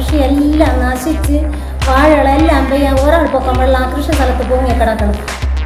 കൃഷിയെല്ലാം നശിച്ച് വാഴകളെല്ലാം പെയ്യാൻ ഒരാൾ പൊക്കം വെള്ളം ആ കൃഷി സ്ഥലത്ത് പൊങ്ങി കിടക്കണം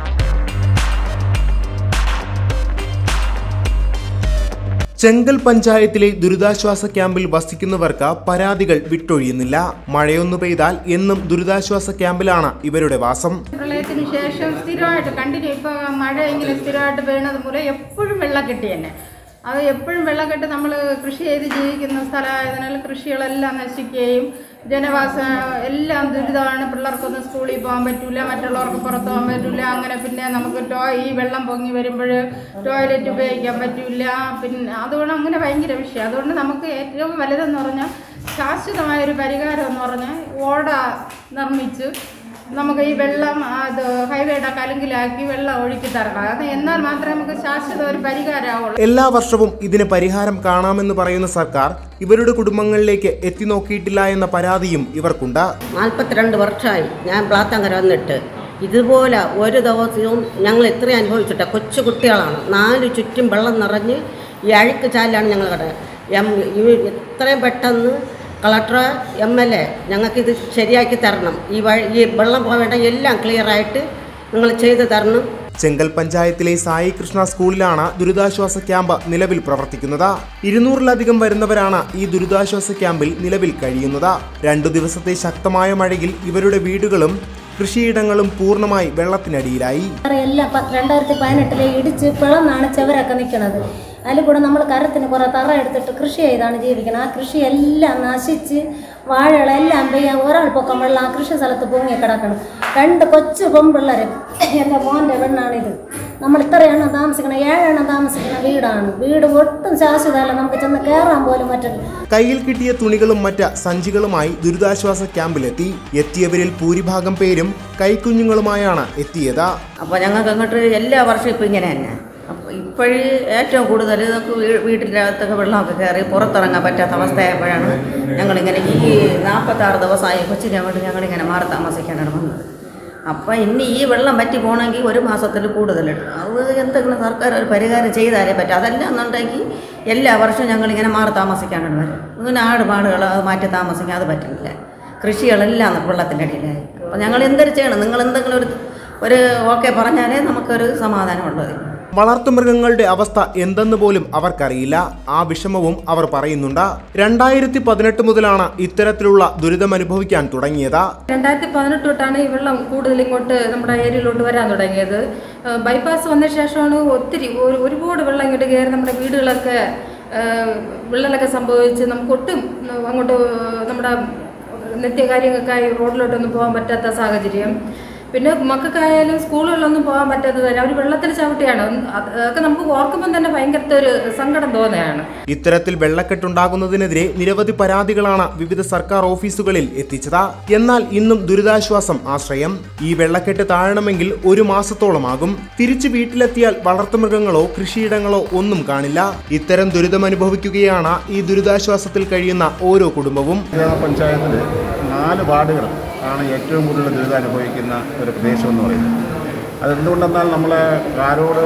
ചെങ്കൽ പഞ്ചായത്തിലെ ദുരിതാശ്വാസ ക്യാമ്പിൽ വസിക്കുന്നവർക്ക് പരാതികൾ വിട്ടൊഴിയുന്നില്ല മഴയൊന്നു പെയ്താൽ എന്നും ദുരിതാശ്വാസ ക്യാമ്പിലാണ് ഇവരുടെ വാസം പ്രളയത്തിന് ശേഷം സ്ഥിരമായിട്ട് കണ്ടിന്യൂ ഇപ്പോൾ മഴ ഇങ്ങനെ സ്ഥിരമായിട്ട് പെയ്യുന്നത് മൂലം എപ്പോഴും വെള്ളക്കെട്ട് തന്നെ അത് എപ്പോഴും വെള്ളക്കെട്ട് നമ്മൾ കൃഷി ചെയ്ത് ജീവിക്കുന്ന സ്ഥലമായതിനാൽ കൃഷികളെല്ലാം നശിക്കുകയും ജനവാസ എല്ലാം ദുരിതമാണ് പിള്ളേർക്കൊന്നും സ്കൂളിൽ പോകാൻ പറ്റില്ല മറ്റുള്ളവർക്ക് പുറത്ത് പോകാൻ പറ്റില്ല അങ്ങനെ പിന്നെ നമുക്ക് ടോ ഈ വെള്ളം പൊങ്ങി വരുമ്പോൾ ടോയ്ലറ്റ് ഉപയോഗിക്കാൻ പറ്റില്ല പിന്നെ അതുകൊണ്ട് അങ്ങനെ ഭയങ്കര വിഷയം അതുകൊണ്ട് നമുക്ക് ഏറ്റവും വലുതെന്ന് പറഞ്ഞാൽ ശാശ്വതമായൊരു പരിഹാരം എന്ന് പറഞ്ഞാൽ ഓട നിർമ്മിച്ച് നമുക്ക് ഈ വെള്ളം അത് ഹൈവേയുടെ കലുങ്കിലാക്കി വെള്ളം ഒഴുക്കി തരണം അത് എന്നാൽ മാത്രമേ നമുക്ക് ശാശ്വത ഒരു പരിഹാരമാവുള്ളൂ എല്ലാ വർഷവും ഇതിന് പരിഹാരം കാണാമെന്ന് പറയുന്ന സർക്കാർ ഇവരുടെ കുടുംബങ്ങളിലേക്ക് എത്തി നോക്കിയിട്ടില്ല എന്ന പരാതിയും ഇവർക്കുണ്ട് നാൽപ്പത്തിരണ്ട് വർഷമായി ഞാൻ പ്ലാത്തങ്കര വന്നിട്ട് ഇതുപോലെ ഒരു ദിവസവും ഞങ്ങൾ എത്രയും അനുഭവിച്ചിട്ട് കൊച്ചു കുട്ടികളാണ് നാല് ചുറ്റും വെള്ളം നിറഞ്ഞ് ഈ അഴുക്ക് ചാലിലാണ് ഞങ്ങൾ കട എം ഈ എത്രയും പെട്ടെന്ന് കളക്ടർ എം എൽ എ ഞങ്ങൾക്കിത് ശരിയാക്കി തരണം ഈ വഴി ഈ വെള്ളം പോവേണ്ട എല്ലാം ക്ലിയറായിട്ട് നിങ്ങൾ ചെയ്തു തരണം ചെങ്കൽ പഞ്ചായത്തിലെ സായി കൃഷ്ണ സ്കൂളിലാണ് ദുരിതാശ്വാസ ക്യാമ്പ് നിലവിൽ പ്രവർത്തിക്കുന്നത് ഇരുന്നൂറിലധികം വരുന്നവരാണ് ഈ ദുരിതാശ്വാസ ക്യാമ്പിൽ നിലവിൽ കഴിയുന്നത് രണ്ടു ദിവസത്തെ ശക്തമായ മഴയിൽ ഇവരുടെ വീടുകളും കൃഷിയിടങ്ങളും പൂർണ്ണമായി വെള്ളത്തിനടിയിലായി എല്ലാം പ- രണ്ടായിരത്തി പതിനെട്ടിലെ ഇടിച്ച് പിളന്നാണ് ചെവരൊക്കെ നിൽക്കുന്നത് അതിൽ കൂടെ നമ്മൾ കരത്തിന് കുറേ തറ എടുത്തിട്ട് കൃഷി ചെയ്താണ് ജീവിക്കുന്നത് ആ കൃഷി എല്ലാം നശിച്ച് വാഴകളെല്ലാം പെയ്യാൻ ഒരാൾ പൊക്കം വെള്ളം ആ കൃഷി സ്ഥലത്ത് പൊങ്ങി കിടക്കണം രണ്ട് കൊച്ചു പെൺപിള്ളേർ എൻ്റെ മോൻ്റെ പെണ്ണാണിത് നമ്മൾ ഇത്രയെണ്ണം താമസിക്കണം ഏഴെണ്ണം താമസിക്കുന്ന വീടാണ് വീട് ഒട്ടും ശാശ്വതമല്ല നമുക്ക് ചെന്ന് കയറാൻ പോലും പറ്റില്ല കയ്യിൽ കിട്ടിയ തുണികളും മറ്റ് സഞ്ചികളുമായി ദുരിതാശ്വാസ ക്യാമ്പിലെത്തി എത്തിയവരിൽ ഭൂരിഭാഗം പേരും കൈക്കുഞ്ഞുങ്ങളുമായാണ് എത്തിയത് അപ്പോൾ ഞങ്ങൾക്ക് അങ്ങോട്ട് എല്ലാ വർഷവും ഇപ്പോൾ ഇങ്ങനെ തന്നെ അപ്പോൾ ഇപ്പോഴ് ഏറ്റവും കൂടുതൽ നമുക്ക് വീ- വീട്ടിൻ്റെ അകത്തൊക്കെ വെള്ളമൊക്കെ കയറി പുറത്തിറങ്ങാൻ പറ്റാത്ത അവസ്ഥയായപ്പോഴാണ് ഞങ്ങളിങ്ങനെ ഈ നാൽപ്പത്താറ് ദിവസമായി കൊച്ചിനെ കൊണ്ട് ഞങ്ങളിങ്ങനെ മാറി താമസിക്കാനാണ് വന്നത് അപ്പം ഇനി ഈ വെള്ളം പറ്റി പോകണമെങ്കിൽ ഒരു മാസത്തിൽ കൂടുതലെടുക്കും അത് എന്തെങ്കിലും സർക്കാർ ഒരു പരിഹാരം ചെയ്താലേ പറ്റും അതല്ല എന്നുണ്ടെങ്കിൽ എല്ലാ വർഷവും ഞങ്ങളിങ്ങനെ മാറി താമസിക്കാനാണ് വരും ഇങ്ങനെ ആട് മാടുകൾ അത് മാറ്റി താമസിക്കാൻ അത് പറ്റുന്നില്ല കൃഷികളെല്ലാം വെള്ളത്തിൻ്റെ അടിയിലായി അപ്പോൾ ഞങ്ങൾ എന്തൊരു ചെയ്യണം നിങ്ങൾ എന്തെങ്കിലും ഒരു ഒരു ഓക്കെ പറഞ്ഞാലേ നമുക്കൊരു സമാധാനമുള്ളത് വളർത്തുമൃഗങ്ങളുടെ അവസ്ഥ എന്തെന്ന് പോലും അവർക്കറിയില്ല ആ വിഷമവും അവർ പറയുന്നുണ്ട് രണ്ടായിരത്തി പതിനെട്ട് മുതലാണ് ഇത്തരത്തിലുള്ള ദുരിതമനുഭവിക്കാൻ തുടങ്ങിയത് രണ്ടായിരത്തി പതിനെട്ട് തൊട്ടാണ് ഈ വെള്ളം കൂടുതൽ ഇങ്ങോട്ട് നമ്മുടെ ഏരിയയിലോട്ട് വരാൻ തുടങ്ങിയത് ഏഹ് ബൈപ്പാസ് വന്ന ശേഷമാണ് ഒത്തിരി ഒരു- ഒരുപാട് വെള്ളം ഇങ്ങോട്ട് കയറി നമ്മുടെ വീടുകളൊക്കെ ഏഹ് വിള്ളലൊക്കെ സംഭവിച്ച് നമുക്ക് ഒട്ടും അങ്ങോട്ട് നമ്മുടെ നിത്യകാര്യങ്ങൾക്കായി റോഡിലോട്ടൊന്നും പോകാൻ പറ്റാത്ത സാഹചര്യം പിന്നെ മക്കൾക്കായാലും സ്കൂളുകളിലൊന്നും പോകാൻ പറ്റാത്തത് അവർ വെള്ളത്തിൽ ചവിട്ടിയാണ് അത് അതൊക്കെ നമുക്ക് ഓർക്കുമ്പോൾ തന്നെ ഭയങ്കരത്തെ ഒരു സങ്കടം തോന്നുകയാണ് ഇത്തരത്തിൽ വെള്ളക്കെട്ടുണ്ടാകുന്നതിനെതിരെ നിരവധി പരാതികളാണ് വിവിധ സർക്കാർ ഓഫീസുകളിൽ എത്തിച്ചത് എന്നാൽ ഇന്നും ദുരിതാശ്വാസം ആശ്രയം ഈ വെള്ളക്കെട്ട് താഴണമെങ്കിൽ ഒരു മാസത്തോളമാകും തിരിച്ചു വീട്ടിലെത്തിയാൽ വളർത്തുമൃഗങ്ങളോ കൃഷിയിടങ്ങളോ ഒന്നും കാണില്ല ഇത്തരം ദുരിതമനുഭവിക്കുകയാണ് ഈ ദുരിതാശ്വാസത്തിൽ കഴിയുന്ന ഓരോ കുടുംബവും ഗ്രാമപഞ്ചായത്തിൽ നാല് വാർഡുകൾ ആണ് ഏറ്റവും കൂടുതൽ ദുരിതം അനുഭവിക്കുന്ന ഒരു പ്രദേശം എന്ന് പറയുന്നത് അതെന്തുകൊണ്ടെന്നാൽ നമ്മളെ കാരോട്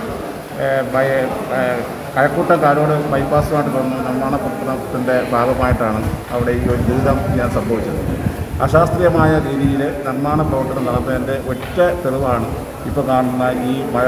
ഏഹ്, ബയ- ഏഹ്, കഴക്കൂട്ടം കാരോട് ബൈപ്പാസുമായിട്ട് വന്ന് നിർമ്മാണ പ്രവർത്തനത്തിൻ്റെ ഭാഗമായിട്ടാണ് അവിടെ ഈ ഒരു ദുരിതം ഞാൻ സംഭവിച്ചത് അശാസ്ത്രീയമായ രീതിയിൽ നിർമ്മാണ പ്രവർത്തനം നടത്തുന്നതിൻ്റെ ഒറ്റ തെളിവാണ് ഇപ്പോൾ കാണുന്ന ഈ മഴ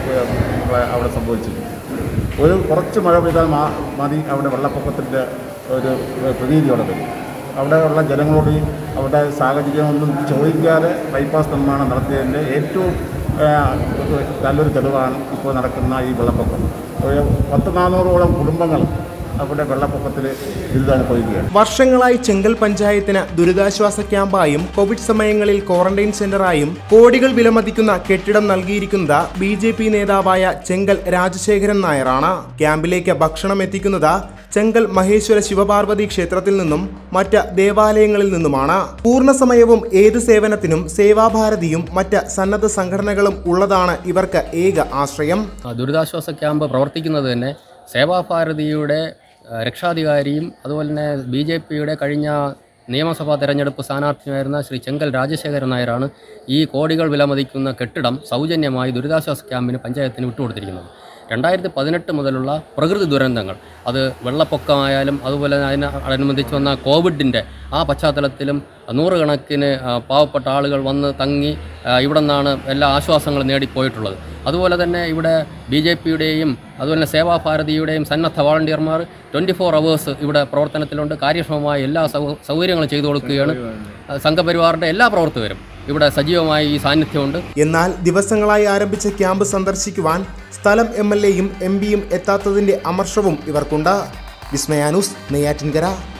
ഏഹ്, അവിടെ സംഭവിച്ചത് ഒരു കുറച്ച് മഴ പെയ്താൽ മാ മതി അവിടെ വെള്ളപ്പൊക്കത്തിൻ്റെ ഒരു പ്രതീതി അവിടെ വരും അവിടെയുള്ള ജനങ്ങളോട് ഈ അവിടെ സാഹചര്യമൊന്നും ചോദിക്കാതെ ബൈപ്പാസ് നിർമ്മാണം നടത്തിയതിൻ്റെ ഏറ്റവും ആ, ഒരു നല്ലൊരു തെളിവാണ് ഇപ്പോൾ നടക്കുന്ന ഈ വെള്ളപ്പൊക്കം ഒരു പത്ത് നാനൂറോളം കുടുംബങ്ങൾ അവിടെ വെള്ളപ്പൊക്കത്തിൽ ദുരിതമനുഭവിക്കുകയാണ് വർഷങ്ങളായി ചെങ്കൽ പഞ്ചായത്തിന് ദുരിതാശ്വാസ ക്യാമ്പായും കോവിഡ് സമയങ്ങളിൽ ക്വാറന്റൈൻ സെന്ററായും കോടികൾ വിലമതിക്കുന്ന കെട്ടിടം നൽകിയിരിക്കുന്നത് ബി ജെ പി നേതാവായ ചെങ്കൽ രാജശേഖരൻ നായരാണ് ക്യാമ്പിലേക്ക് ഭക്ഷണം എത്തിക്കുന്നത് ചെങ്കൽ മഹേശ്വര ശിവപാർവതി ക്ഷേത്രത്തിൽ നിന്നും മറ്റ് ദേവാലയങ്ങളിൽ നിന്നുമാണ് പൂർണ്ണസമയവും ഏത് സേവനത്തിനും സേവാഭാരതിയും മറ്റ് സന്നദ്ധ സംഘടനകളും ഉള്ളതാണ് ഇവർക്ക് ഏക ആശ്രയം ആ ദുരിതാശ്വാസ ക്യാമ്പ് പ്രവർത്തിക്കുന്നത് തന്നെ സേവാഭാരതിയുടെ ആ, രക്ഷാധികാരിയും അതുപോലെ തന്നെ ബി ജെ പിയുടെ കഴിഞ്ഞ നിയമസഭാ തെരഞ്ഞെടുപ്പ് സ്ഥാനാർത്ഥിയായിരുന്ന ശ്രീ ചെങ്കൽ രാജശേഖരൻ നായരാണ് ഈ കോടികൾ വിലമതിക്കുന്ന കെട്ടിടം സൗജന്യമായി ദുരിതാശ്വാസ ക്യാമ്പിന് പഞ്ചായത്തിന് വിട്ടുകൊടുത്തിരിക്കുന്നത് രണ്ടായിരത്തി പതിനെട്ട് മുതലുള്ള പ്രകൃതി ദുരന്തങ്ങൾ അത് വെള്ളപ്പൊക്കമായാലും അതുപോലെ തന്നെ അതിന് അനുബന്ധിച്ച് വന്ന കോവിഡിൻ്റെ ആ പശ്ചാത്തലത്തിലും നൂറുകണക്കിന് ആ, പാവപ്പെട്ട ആളുകൾ വന്ന് തങ്ങി ആ, ഇവിടെ നിന്നാണ് എല്ലാ ആശ്വാസങ്ങളും നേടിപ്പോയിട്ടുള്ളത് അതുപോലെ തന്നെ ഇവിടെ ബി ജെ പിയുടെയും അതുപോലെ തന്നെ സേവാഭാരതിയുടെയും സന്നദ്ധ വോളണ്ടിയർമാർ ട്വൻറ്റി ഫോർ അവേഴ്സ് ഇവിടെ പ്രവർത്തനത്തിലുണ്ട് കാര്യക്ഷമമായ എല്ലാ സൗ സൗകര്യങ്ങളും ചെയ്തു കൊടുക്കുകയാണ് ആ, സംഘപരിവാറിൻ്റെ എല്ലാ പ്രവർത്തകരും ഇവിടെ സജീവമായി ഈ സാന്നിധ്യമുണ്ട് എന്നാൽ ദിവസങ്ങളായി ആരംഭിച്ച ക്യാമ്പ് സന്ദർശിക്കുവാൻ സ്ഥലം എം എൽ എയും എം പിയും എത്താത്തതിന്റെ അമർഷവും ഇവർക്കുണ്ട് വിസ്മയാനൂസ് നെയ്യാറ്റിൻകര